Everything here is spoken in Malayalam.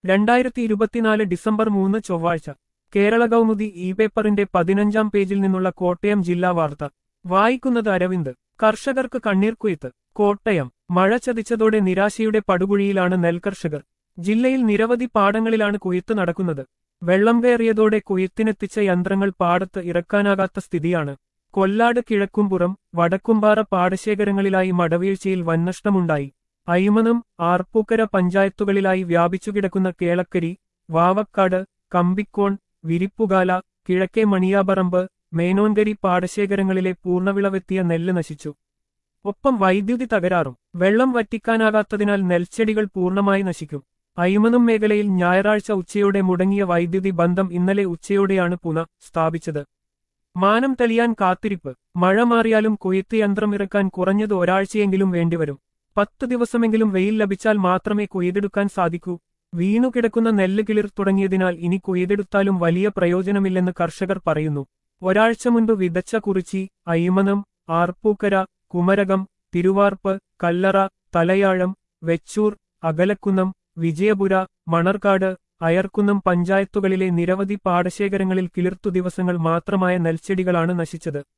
രണ്ടായിരത്തി ഇരുപത്തിനാല് ഡിസംബർ മൂന്ന് ചൊവ്വാഴ്ച കേരള കൗമുദി ഇ പേപ്പറിന്റെ പതിനഞ്ചാം പേജിൽ നിന്നുള്ള കോട്ടയം ജില്ലാ വാർത്ത വായിക്കുന്നത് അരവിന്ദ് കർഷകർക്ക് കണ്ണീർക്കുയത്ത് കോട്ടയം മഴ ചതിച്ചതോടെ നിരാശയുടെ പടുകുഴിയിലാണ് നെൽകർഷകർ ജില്ലയിൽ നിരവധി പാടങ്ങളിലാണ് കുയത്ത് നടക്കുന്നത് വെള്ളം കയറിയതോടെ കുയത്തിനെത്തിച്ച യന്ത്രങ്ങൾ പാടത്ത് ഇറക്കാനാകാത്ത സ്ഥിതിയാണ് കൊല്ലാട് കിഴക്കുംപുറം വടക്കുംപാറ പാടശേഖരങ്ങളിലായി മടവീഴ്ചയിൽ വൻനഷ്ടമുണ്ടായി അയ്മനം ആർപ്പൂക്കര പഞ്ചായത്തുകളിലായി വ്യാപിച്ചുകിടക്കുന്ന കേളക്കരി വാവക്കാട് കമ്പിക്കോൺ വിരിപ്പുകാല കിഴക്കേ മണിയാപറമ്പ് മേനോൻകരി പാടശേഖരങ്ങളിലെ പൂർണ്ണവിളവെത്തിയ നെല്ല് നശിച്ചു ഒപ്പം വൈദ്യുതി തകരാറും വെള്ളം വറ്റിക്കാനാകാത്തതിനാൽ നെൽച്ചെടികൾ പൂർണ്ണമായി നശിക്കും അയ്മനം മേഖലയിൽ ഞായറാഴ്ച ഉച്ചയോടെ മുടങ്ങിയ വൈദ്യുതി ബന്ധം ഇന്നലെ ഉച്ചയോടെയാണ് പുന സ്ഥാപിച്ചത് മാനം തെളിയാൻ കാത്തിരിപ്പ് മഴ മാറിയാലും കൊയ്ത്ത് യന്ത്രം ഇറക്കാൻ കുറഞ്ഞത് ഒരാഴ്ചയെങ്കിലും വേണ്ടിവരും പത്ത് ദിവസമെങ്കിലും വെയിൽ ലഭിച്ചാൽ മാത്രമേ കൊയ്തെടുക്കാൻ സാധിക്കൂ വീണുകിടക്കുന്ന നെല്ല് കിളിർ തുടങ്ങിയതിനാൽ ഇനി കൊയ്തെടുത്താലും വലിയ പ്രയോജനമില്ലെന്ന് കർഷകർ പറയുന്നു ഒരാഴ്ച മുൻപ് വിതച്ച കുറിച്ചി അയ്മനം ആർപ്പൂക്കര കുമരകം തിരുവാർപ്പ് കല്ലറ തലയാഴം വെച്ചൂർ അകലക്കുന്നം വിജയപുര മണർക്കാട് അയർക്കുന്നം പഞ്ചായത്തുകളിലെ നിരവധി പാടശേഖരങ്ങളിൽ കിളിർത്തു ദിവസങ്ങൾ മാത്രമായ നെൽച്ചെടികളാണ് നശിച്ചത്